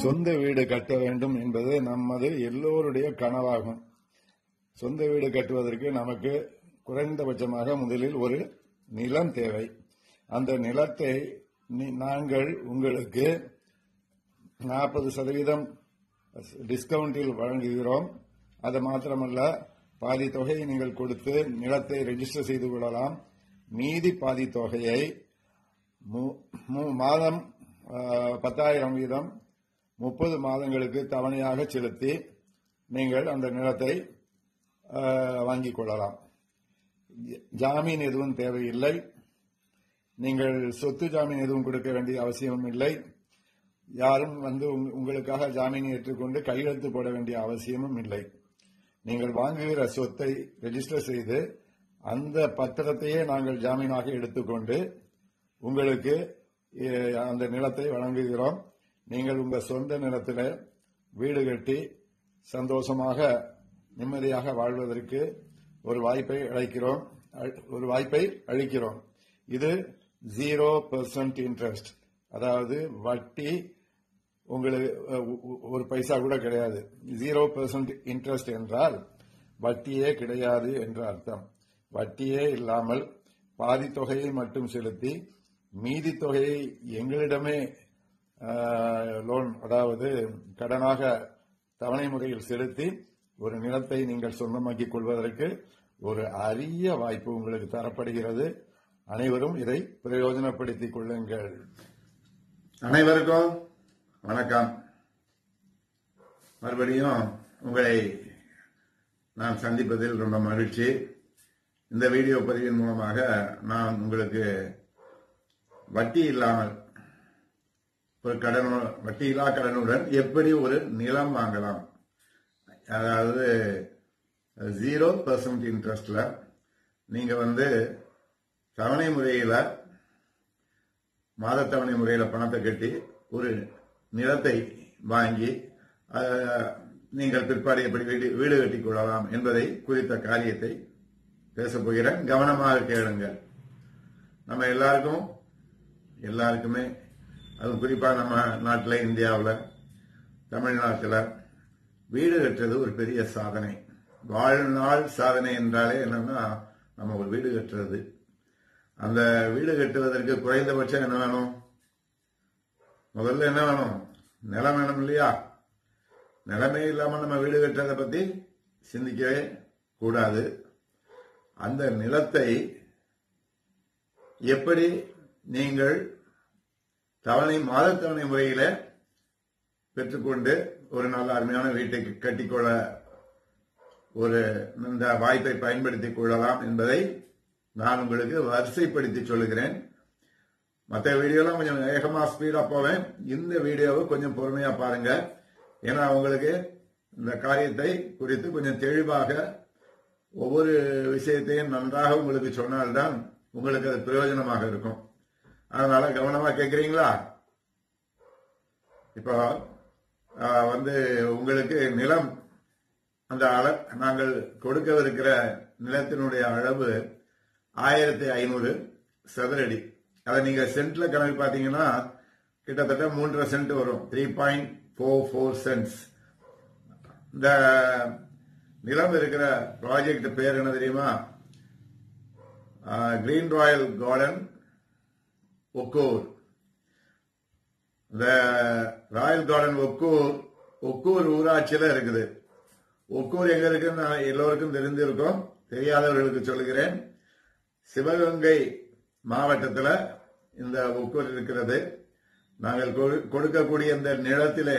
சொந்த வீடு கட்ட வேண்டும் என்பது நமது எல்லோருடைய கனவாகும் சொந்த வீடு கட்டுவதற்கு நமக்கு குறைந்தபட்சமாக முதலில் ஒரு நிலம் தேவை அந்த நிலத்தை நீ- நாங்கள் உங்களுக்கு நாற்பது சதவீதம் டிஸ்கவுண்டில் வழங்குகிறோம் அது மாத்திரமல்ல பாதி தொகையை நீங்கள் கொடுத்து நிலத்தை ரெஜிஸ்டர் செய்து கொள்ளலாம் மீதி பாதி தொகையை மு- மு- மாதம் பத்தாயிரம் வீதம் முப்பது மாதங்களுக்கு தவணையாக செலுத்தி நீங்கள் அந்த நிலத்தை ஆ, வாங்கிக் கொள்ளலாம் ஜ- ஜாமீன் எதுவும் தேவையில்லை நீங்கள் சொத்து ஜாமீன் எதுவும் கொடுக்க வேண்டிய அவசியமும் இல்லை யாரும் வந்து உங்க- உங்களுக்காக ஜாமீன் ஏற்றுக்கொண்டு கையெழுத்து போட வேண்டிய அவசியமும் இல்லை நீங்கள் வாங்குகிற சொத்தை ரெஜிஸ்டர் செய்து அந்த பத்திரத்தையே நாங்கள் ஜாமீனாக எடுத்துக்கொண்டு உங்களுக்கு eh, அந்த நிலத்தை வழங்குகிறோம் நீங்கள் உங்கள் சொந்த நிலத்தில் வீடு கட்டி சந்தோஷமாக நிம்மதியாக வாழ்வதற்கு ஒரு வாய்ப்பை அழைக்கிறோம் அ- ஒரு வாய்ப்பை அளிக்கிறோம் இது ஜீரோ பெர்சன்ட் இன்ட்ரெஸ்ட் அதாவது வட்டி உங்களுக்கு அஹ், ஒ- ஒ- ஒரு பைசா கூட கிடையாது ஜீரோ பெர்சன்ட் இன்ட்ரெஸ்ட் என்றால் வட்டியே கிடையாது என்று அர்த்தம் வட்டியே இல்லாமல் பாதி தொகையை மட்டும் செலுத்தி மீதி தொகையை எங்களிடமே லோன் அதாவது கடனாக தவணை முறையில் செலுத்தி ஒரு நிலத்தை நீங்கள் சொந்தமாக்கிக் கொள்வதற்கு ஒரு அரிய வாய்ப்பு உங்களுக்கு தரப்படுகிறது அனைவரும் இதை பிரயோஜனப்படுத்திக் கொள்ளுங்கள் அனைவருக்கும் வணக்கம் மறுபடியும் உங்களை நான் சந்திப்பதில் ரொம்ப மகிழ்ச்சி இந்த வீடியோ பதிவின் மூலமாக நான் உங்களுக்கு வட்டி இல்லாமல் ஒரு கடன் வட்டி இல்லா கடனுடன் எப்படி ஒரு நிலம் வாங்கலாம் அதாவது ஜீரோ பர்சன்ட் இன்ட்ரெஸ்ட்ல நீங்க வந்து தவணை முறையில மாதத்தவணை முறையில பணத்தை கட்டி ஒரு நிலத்தை வாங்கி அஹ், நீங்கள் பிற்பாடு எப்படி வீடு வீடு கட்டிக் கொள்ளலாம் என்பதை குறித்த காரியத்தை பேசப் போகிறேன் கவனமாக கேளுங்கள் நம்ம எல்லாருக்கும் எல்லாருக்குமே அது குறிப்பா நம்ம நாட்டில் இந்தியாவில் தமிழ்நாட்டில் வீடு கட்டுறது ஒரு பெரிய சாதனை வாழ்நாள் சாதனை என்றாலே என்னன்னா நம்ம ஒரு வீடு கட்டுறது அந்த வீடு கட்டுவதற்கு குறைந்தபட்சம் என்ன வேணும் முதல்ல என்ன வேணும் நிலம் வேணும் இல்லையா நிலமே இல்லாம நம்ம வீடு கட்டுறதை பத்தி சிந்திக்கவே கூடாது அந்த நிலத்தை எப்படி நீங்கள் தவணை மாதத்தவணை முறையில பெற்றுக்கொண்டு ஒரு நல்ல அருமையான வீட்டை கட்டிக்கொள்ள ஒரு இந்த வாய்ப்பை பயன்படுத்திக் கொள்ளலாம் என்பதை நான் உங்களுக்கு வரிசைப்படுத்தி சொல்லுகிறேன் மற்ற வீடியோலாம் கொஞ்சம் வேகமா ஸ்பீடா போவேன் இந்த வீடியோவை கொஞ்சம் பொறுமையா பாருங்க ஏன்னா உங்களுக்கு இந்த காரியத்தை குறித்து கொஞ்சம் தெளிவாக ஒவ்வொரு விஷயத்தையும் நன்றாக உங்களுக்கு சொன்னால்தான் உங்களுக்கு அது பிரயோஜனமாக இருக்கும் அதனால கவனமா கேட்கிறீங்களா இப்போ ஆஹ், வந்து உங்களுக்கு நிலம் அந்த அள நாங்கள் கொடுக்கவிருக்கிற நிலத்தினுடைய அளவு ஆயிரத்தி ஐநூறு சதுரடி அதை நீங்க சென்ட்ல கணக்கு பார்த்தீங்கன்னா கிட்டத்தட்ட மூன்றரை சென்ட் வரும் three point four four cents இந்த நிலம் இருக்கிற ப்ராஜெக்ட் பேர் என்ன தெரியுமா கிரீன் ராயல் கார்டன் ஒக்கூர் இந்த ராயல் கார்டன் ஒக்கூர் ஒக்கூர் ஊராட்சியில இருக்குது ஒக்கூர் எங்க இருக்குன்னு நான் எல்லோருக்கும் தெரிந்திருக்கும் தெரியாதவர்களுக்கு சொல்லுகிறேன் சிவகங்கை மாவட்டத்துல இந்த ஒக்கூர் இருக்கிறது நாங்கள் கொடு- கொடுக்கக்கூடிய இந்த நிலத்திலே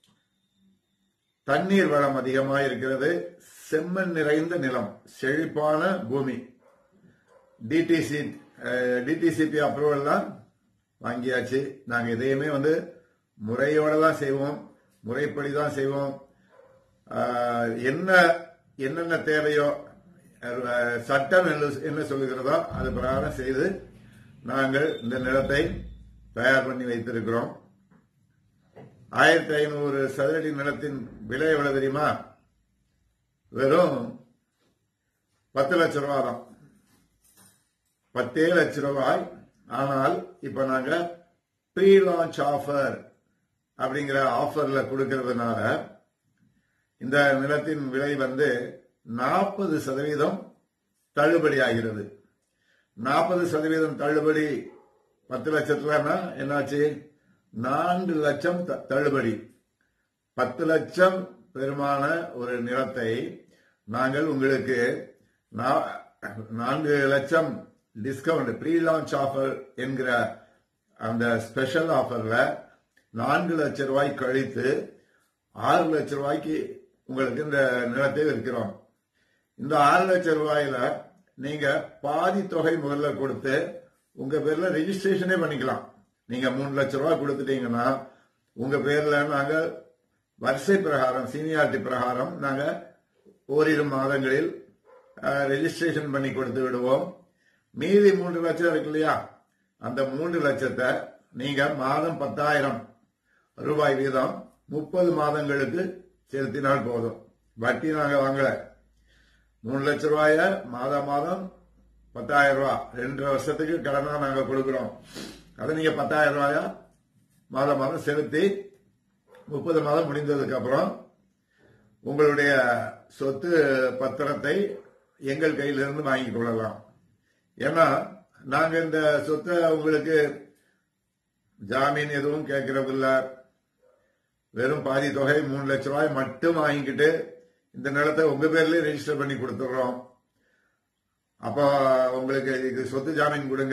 தண்ணீர் வளம் அதிகமாக இருக்கிறது செம்மண் நிறைந்த நிலம் செழிப்பான பூமி டிடிசி டிடிசிபி அப்ரூவல்லாம் வாங்கியாச்சு நாங்க இதையுமே வந்து முறையோட தான் செய்வோம் முறைப்படி தான் செய்வோம் ஆஹ், என்ன என்னென்ன தேவையோ அஹ், சட்டம் என்ன என்ன சொல்லுகிறதோ அது பிரகாரம் செய்து நாங்கள் இந்த நிலத்தை தயார் பண்ணி வைத்திருக்கிறோம் ஆயிரத்தி ஐநூறு சதுரடி நிலத்தின் விலை எவ்வளவு தெரியுமா வெறும் பத்து லட்சம் ரூபாய் தான் பத்தே லட்சம் ரூபாய் ஆனால் இப்ப நாங்க ப்ரீ லான்ச் ஆஃபர் அப்படிங்கிற ஆஃபர்ல கொடுக்கறதுனால இந்த நிலத்தின் விலை வந்து நாற்பது சதவீதம் தள்ளுபடி ஆகிறது நாற்பது சதவீதம் தள்ளுபடி பத்து லட்சத்துலன்னா என்னாச்சு நான்கு லட்சம் த- தள்ளுபடி பத்து லட்சம் பெருமான ஒரு நிலத்தை நாங்கள் உங்களுக்கு நா- நான்கு லட்சம் டிஸ்கவுண்ட் ப்ரீ லான்ச் ஆஃபர் என்கிற அந்த ஸ்பெஷல் ஆஃபர்ல நான்கு லட்சம் ரூபாய் கழித்து ஆறு லட்சம் ரூபாய்க்கு உங்களுக்கு இந்த நிலத்தை விற்கிறோம் இந்த ஆறு லட்சம் ரூபாயில நீங்க பாதி தொகை முதல்ல கொடுத்து உங்க பேர்ல ரெஜிஸ்ட்ரேஷனே பண்ணிக்கலாம் நீங்க மூணு லட்சம் ரூபாய் கொடுத்துட்டீங்கன்னா உங்க பேர்ல நாங்க வரிசை பிரகாரம் சீனியாரிட்டி பிரகாரம் நாங்க ஓரிரு மாதங்களில் ரெஜிஸ்ட்ரேஷன் பண்ணி கொடுத்து விடுவோம் மீதி மூன்று லட்சம் இருக்கு இல்லையா அந்த மூன்று லட்சத்தை நீங்க மாதம் பத்தாயிரம் ரூபாய் வீதம் முப்பது மாதங்களுக்கு செலுத்தினால் போதும் வட்டி நாங்க வாங்கல மூணு லட்சம் ரூபாய மாதம் மாதம் பத்தாயிரம் ரூபாய் ரெண்டு வருஷத்துக்கு கடனா நாங்க கொடுக்கிறோம் அதை நீங்க பத்தாயிரம் ரூபாயா மாதம் மாதம் செலுத்தி முப்பது மாதம் முடிந்ததுக்கு அப்புறம் உங்களுடைய சொத்து பத்திரத்தை எங்கள் கையிலிருந்து வாங்கிக் கொள்ளலாம் ஏன்னா நாங்க இந்த சொத்தை உங்களுக்கு ஜாமீன் எதுவும் கேட்கறதில்ல வெறும் பாதி தொகை மூணு லட்சம் ரூபாய் மட்டும் வாங்கிக்கிட்டு இந்த நிலத்தை உங்க பேர்லயே ரெஜிஸ்டர் பண்ணி கொடுத்துடுறோம் அப்போ உங்களுக்கு இது சொத்து ஜாமீன் கொடுங்க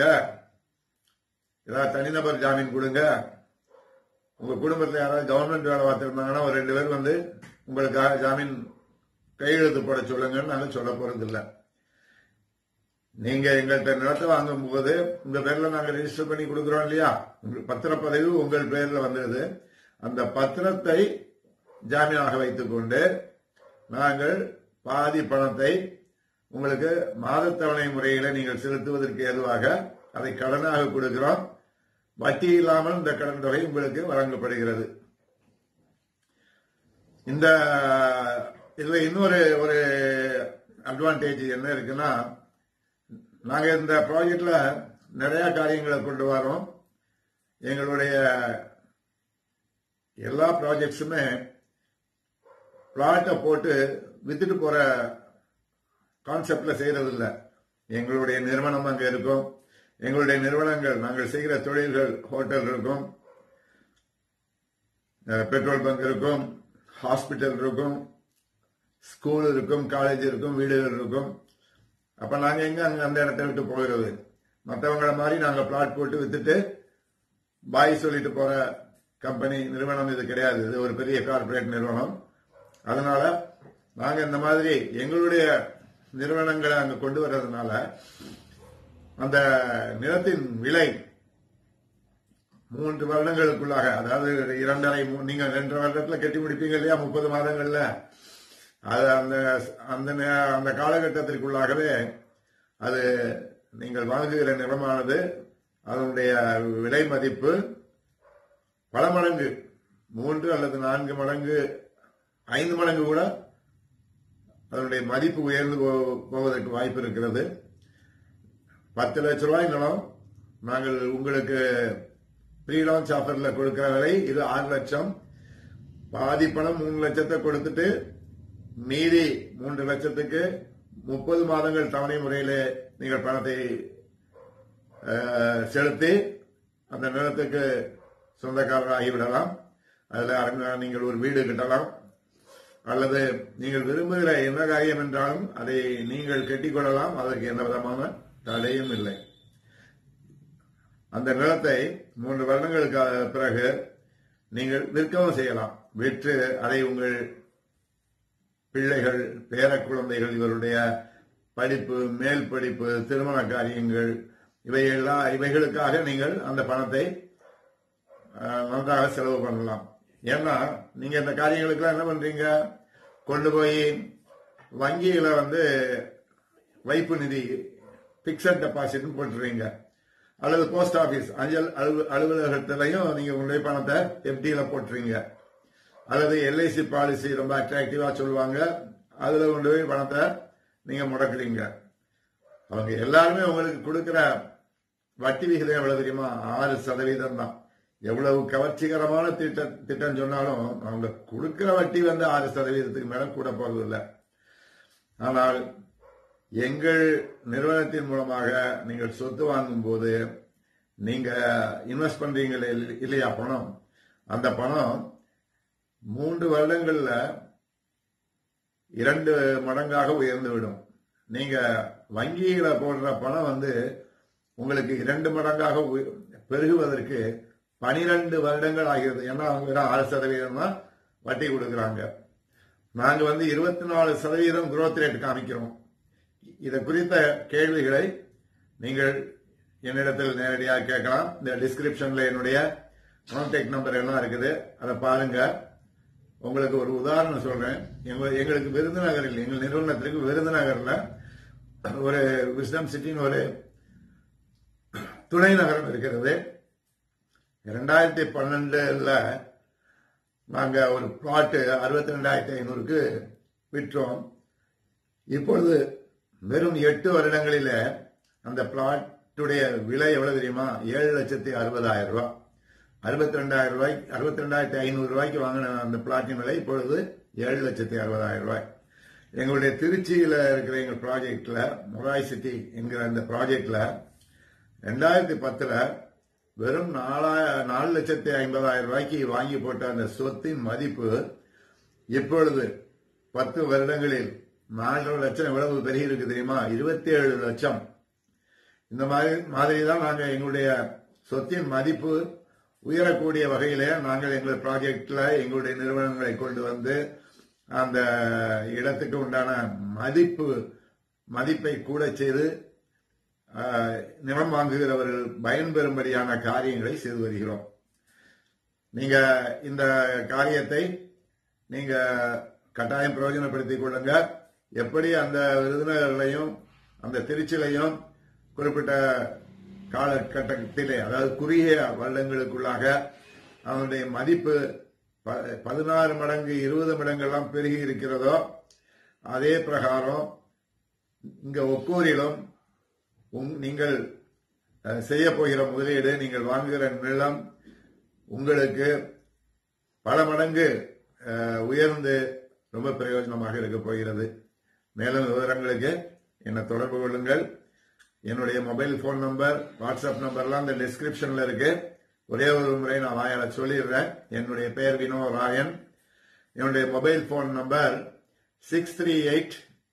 ஏதாவது தனிநபர் ஜாமீன் கொடுங்க உங்க குடும்பத்துல யாராவது கவர்மெண்ட் வேலை பார்த்திருந்தாங்கன்னா ஒரு ரெண்டு பேர் வந்து உங்களுக்காக ஜாமீன் கையெழுத்து போட சொல்லுங்கன்னு நாங்க சொல்ல போறது இல்ல நீங்க எங்கள்கிட்ட நிலத்தை வாங்கும் போது உங்க பேர்ல நாங்க ரெஜிஸ்டர் பண்ணி கொடுக்கிறோம் இல்லையா உங்க பத்திரப்பதிவு உங்கள் பேர்ல வந்தது அந்த பத்திரத்தை ஜாமீனாக வைத்துக்கொண்டு நாங்கள் பாதி பணத்தை உங்களுக்கு மாதத்தவணை முறையில நீங்கள் செலுத்துவதற்கு ஏதுவாக அதை கடனாக கொடுக்கிறோம் வட்டி இல்லாமல் இந்த கடன் தொகை உங்களுக்கு வழங்கப்படுகிறது இந்த இதுல இன்னொரு ஒரு அட்வான்டேஜ் என்ன இருக்குன்னா நாங்க இந்த ப்ராஜெக்ட்ல நிறைய காரியங்களை கொண்டு வரோம் எங்களுடைய எல்லா ப்ராஜெக்ட்ஸுமே பிளாட்டை போட்டு வித்துட்டு போற கான்செப்ட்ல செய்யறது இல்ல எங்களுடைய நிறுவனம் அங்க இருக்கும் எங்களுடைய நிறுவனங்கள் நாங்கள் செய்கிற தொழில்கள் ஹோட்டல் இருக்கும் அஹ், பெட்ரோல் பங்க் இருக்கும் ஹாஸ்பிட்டல் இருக்கும் ஸ்கூல் இருக்கும் காலேஜ் இருக்கும் வீடுகள் இருக்கும் அப்ப நாங்க எங்க அங்க அந்த இடத்த விட்டு போகிறது மற்றவங்கள மாதிரி நாங்க பிளாட் போட்டு வித்துட்டு பாய் சொல்லிட்டு போற கம்பெனி நிறுவனம் இது கிடையாது இது ஒரு பெரிய கார்ப்பரேட் நிறுவனம் அதனால நாங்க இந்த மாதிரி எங்களுடைய நிறுவனங்களை அங்க கொண்டு வர்றதுனால அந்த நிலத்தின் விலை மூன்று வருடங்களுக்குள்ளாக அதாவது இரண்டரை மூ- நீங்க ரெண்டு வருடத்துல கட்டி முடிப்பீங்க இல்லையா முப்பது மாதங்கள்ல அது அந்த அந்த நே- அந்த காலகட்டத்திற்குள்ளாகவே அது நீங்கள் வாங்குகிற நிலமானது அதனுடைய விலை மதிப்பு பல மடங்கு மூன்று அல்லது நான்கு மடங்கு ஐந்து மடங்கு கூட அதனுடைய மதிப்பு உயர்ந்து போ- போவதற்கு வாய்ப்பு இருக்கிறது பத்து லட்ச ரூபாய் நிலம் நாங்கள் உங்களுக்கு ப்ரீ லான்ச் ஆஃபர்ல கொடுக்கிற விலை இது ஆறு லட்சம் பாதி பணம் மூணு லட்சத்தை கொடுத்துட்டு மீதி மூன்று லட்சத்துக்கு முப்பது மாதங்கள் தவணை முறையிலே நீங்கள் பணத்தை அஹ், செலுத்தி அந்த நிலத்துக்கு சொந்தக்காரர் ஆகிவிடலாம் அதுல அருங்க- நீங்கள் ஒரு வீடு கட்டலாம் அல்லது நீங்கள் விரும்புகிற என்ன காரியம் என்றாலும் அதை நீங்கள் கட்டிக்கொள்ளலாம் அதற்கு எந்த விதமான தடையும் இல்லை அந்த நிலத்தை மூன்று வருடங்களுக்கு பிறகு நீங்கள் விற்கவும் செய்யலாம் விற்று அதை உங்கள் பிள்ளைகள் பேர குழந்தைகள் இவருடைய படிப்பு மேல் படிப்பு திருமண காரியங்கள் இவையெல்லாம் இவைகளுக்காக நீங்கள் அந்த பணத்தை அஹ், நன்றாக செலவு பண்ணலாம் ஏன்னா நீங்க இந்த காரியங்களுக்கெல்லாம் என்ன பண்றீங்க கொண்டு போய் வங்கியில வந்து வைப்பு நிதி பிக்சட் டெபாசிட் போட்டுறீங்க அல்லது போஸ்ட் ஆபீஸ் அஞ்சல் அலுவ- அலுவலகத்திலையும் நீங்க உங்களுடைய பணத்தை எஃப்டியில போட்டுறீங்க அல்லது எல்ஐசி பாலிசி ரொம்ப அட்ராக்டிவா சொல்லுவாங்க அதுல கொண்டு போய் பணத்தை நீங்க முடக்குறீங்க அவங்க எல்லாருமே உங்களுக்கு கொடுக்கிற வட்டி விகிதம் எவ்வளவு தெரியுமா ஆறு சதவீதம் தான் எவ்வளவு கவர்ச்சிகரமான திட்ட திட்டம் சொன்னாலும் அவங்க கொடுக்கிற வட்டி வந்து ஆறு சதவீதத்துக்கு மேல கூட போறது இல்லை ஆனால் எங்கள் நிறுவனத்தின் மூலமாக நீங்கள் சொத்து வாங்கும் போது நீங்க இன்வெஸ்ட் பண்றீங்க இல்லையா பணம் அந்த பணம் மூன்று வருடங்கள்ல இரண்டு மடங்காக உயர்ந்து விடும் நீங்க வங்கியில போடுற பணம் வந்து உங்களுக்கு இரண்டு மடங்காக உய- பெருகுவதற்கு பனிரெண்டு வருடங்கள் ஆகிறது ஏன்னா அவங்க வெறும் ஆறு சதவீதம் தான் வட்டி கொடுக்கறாங்க நாங்க வந்து இருபத்தி நாலு சதவீதம் growth ரேட் காமிக்கிறோம் இதை குறித்த கேள்விகளை நீங்கள் என்னிடத்தில் நேரடியாக கேட்கலாம் இந்த டிஸ்கிரிப்ஷன்ல என்னுடைய கான்டாக்ட் நம்பர் எல்லாம் இருக்குது அதை பாருங்க உங்களுக்கு ஒரு உதாரணம் சொல்றேன் எங்க- எங்களுக்கு விருதுநகரில் எங்கள் நிறுவனத்திற்கு விருதுநகர்ல ஒரு விஸ்டம் சிட்டின்னு ஒரு துணை நகரம் இருக்கிறது இரண்டாயிரத்தி பன்னெண்டுல நாங்க ஒரு பிளாட் அறுபத்தி ரெண்டாயிரத்தி ஐநூறுக்கு விற்றோம் இப்பொழுது வெறும் எட்டு வருடங்களில அந்த பிளாட்டுடைய விலை எவ்வளவு தெரியுமா ஏழு லட்சத்தி அறுபதாயிரம் ரூபாய் அறுபத்தி ரெண்டாயிரம் ரூபாய் அறுபத்தி ரெண்டாயிரத்தி ஐநூறு ரூபாய்க்கு வாங்கின அந்த பிளாட்டின் விலை இப்பொழுது ஏழு லட்சத்தி அறுபதாயிரம் ரூபாய் எங்களுடைய திருச்சியில இருக்கிற எங்கள் ப்ராஜெக்ட்ல மொராய் சிட்டி என்கிற அந்த ப்ராஜெக்ட்ல ரெண்டாயிரத்தி பத்துல வெறும் நாலாய நாலு லட்சத்தி ஐம்பதாயிரம் ரூபாய்க்கு வாங்கி போட்ட அந்த சொத்தின் மதிப்பு இப்பொழுது பத்து வருடங்களில் நாலரை லட்சம் எவ்வளவு பெருகி இருக்கு தெரியுமா இருபத்தி ஏழு லட்சம் இந்த மாதிரி மாதிரி தான் நாங்க எங்களுடைய சொத்தின் மதிப்பு உயரக்கூடிய வகையிலே நாங்கள் எங்கள் ப்ராஜெக்ட்ல எங்களுடைய நிறுவனங்களை கொண்டு வந்து அந்த இடத்துக்கு உண்டான மதிப்பு மதிப்பை கூட செய்து ஆஹ், நிலம் வாங்குகிறவர்கள் பயன்பெறும்படியான காரியங்களை செய்து வருகிறோம் நீங்க இந்த காரியத்தை நீங்க கட்டாயம் பிரயோஜனப்படுத்திக் கொள்ளுங்க எப்படி அந்த விருதுநகர்லையும் அந்த திருச்சிலையும் குறிப்பிட்ட காலகட்டத்திலே அதாவது குறுகிய வருடங்களுக்குள்ளாக அதனுடைய மதிப்பு ப- பதினாறு மடங்கு இருபது மடங்கெல்லாம் பெருகி இருக்கிறதோ அதே பிரகாரம் இங்க ஒக்கூரிலும் உங்- நீங்கள் அஹ், செய்ய போகிற முதலீடு நீங்கள் வாங்குகிற நிலம் உங்களுக்கு பல மடங்கு அஹ், உயர்ந்து ரொம்ப பிரயோஜனமாக இருக்க போகிறது மேலும் விவரங்களுக்கு என்னை தொடர்பு கொள்ளுங்கள் என்னுடைய மொபைல் போன் நம்பர் வாட்ஸ்அப் நம்பர்லாம் இந்த டிஸ்கிரிப்ஷன்ல இருக்கு ஒரே ஒரு முறை நான் வாயால சொல்லிடுறேன் என்னுடைய பெயர் வினோ ராயன் என்னுடைய mobile phone number six three eight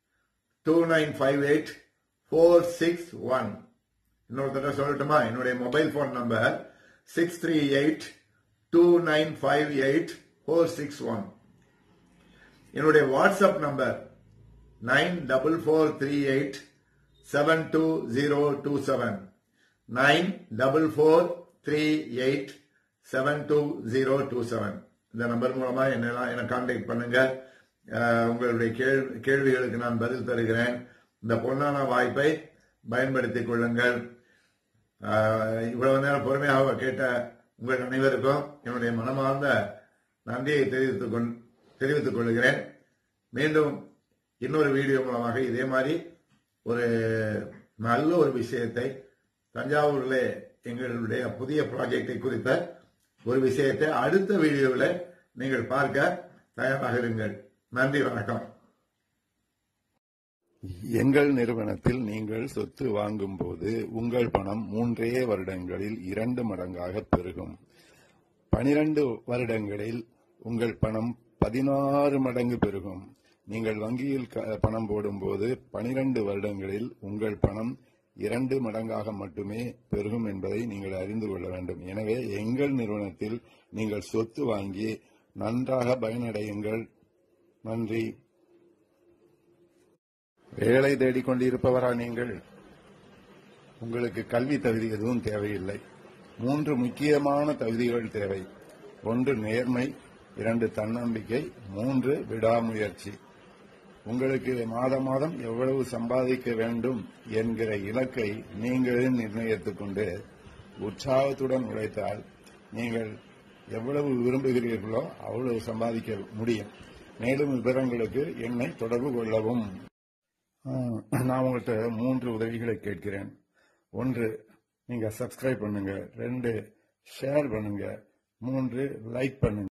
two nine five eight four six one இன்னொரு தடவை சொல்லட்டுமா என்னுடைய mobile phone number six three eight two nine five eight four six one என்னுடைய WhatsApp number nine double four three eight seven two zero two seven nine double four three eight seven two zero two seven இந்த நம்பர் மூலமா என்னெல்லாம் என்ன contact பண்ணுங்க அஹ், உங்களுடைய கேள்- கேள்விகளுக்கு நான் பதில் தருகிறேன் இந்த பொன்னான வாய்ப்பை பயன்படுத்திக் கொள்ளுங்கள் அஹ், இவ்வளவு நேரம் பொறுமையாக கேட்ட உங்கள் அனைவருக்கும் என்னுடைய மனமார்ந்த நன்றியை தெரிவித்துக் கொண்- தெரிவித்துக் கொள்கிறேன் மீண்டும் இன்னொரு வீடியோ மூலமாக இதே மாதிரி ஒரு நல்ல ஒரு விஷயத்தை தஞ்சாவூர்ல எங்களுடைய புதிய ப்ராஜெக்டை குறித்த ஒரு விஷயத்தை அடுத்த வீடியோவில் நீங்கள் பார்க்க தயாராக இருங்கள் நன்றி வணக்கம் எங்கள் நிறுவனத்தில் நீங்கள் சொத்து வாங்கும் போது உங்கள் பணம் மூன்றே வருடங்களில் இரண்டு மடங்காக பெருகும் பனிரெண்டு வருடங்களில் உங்கள் பணம் பதினாறு மடங்கு பெருகும் நீங்கள் வங்கியில் க- பணம் போடும்போது பனிரெண்டு வருடங்களில் உங்கள் பணம் இரண்டு மடங்காக மட்டுமே பெருகும் என்பதை நீங்கள் அறிந்து கொள்ள வேண்டும் எனவே எங்கள் நிறுவனத்தில் நீங்கள் சொத்து வாங்கி நன்றாக பயனடையுங்கள் நன்றி வேலை தேடிக் கொண்டிருப்பவரா நீங்கள் உங்களுக்கு கல்வி தகுதி எதுவும் தேவையில்லை மூன்று முக்கியமான தகுதிகள் தேவை ஒன்று நேர்மை இரண்டு தன்னம்பிக்கை மூன்று விடாமுயற்சி உங்களுக்கு மாதம் மாதம் எவ்வளவு சம்பாதிக்க வேண்டும் என்கிற இலக்கை நீங்களே நிர்ணயித்துக் கொண்டு உற்சாகத்துடன் உழைத்தால் நீங்கள் எவ்வளவு விரும்புகிறீர்களோ அவ்வளவு சம்பாதிக்க முடியும் மேலும் விவரங்களுக்கு என்னை தொடர்பு கொள்ளவும் ஆஹ், நான் உங்கள்கிட்ட மூன்று உதவிகளை கேட்கிறேன் ஒன்று நீங்க சப்ஸ்கிரைப் பண்ணுங்க ரெண்டு ஷேர் பண்ணுங்க மூன்று லைக் பண்ணுங்க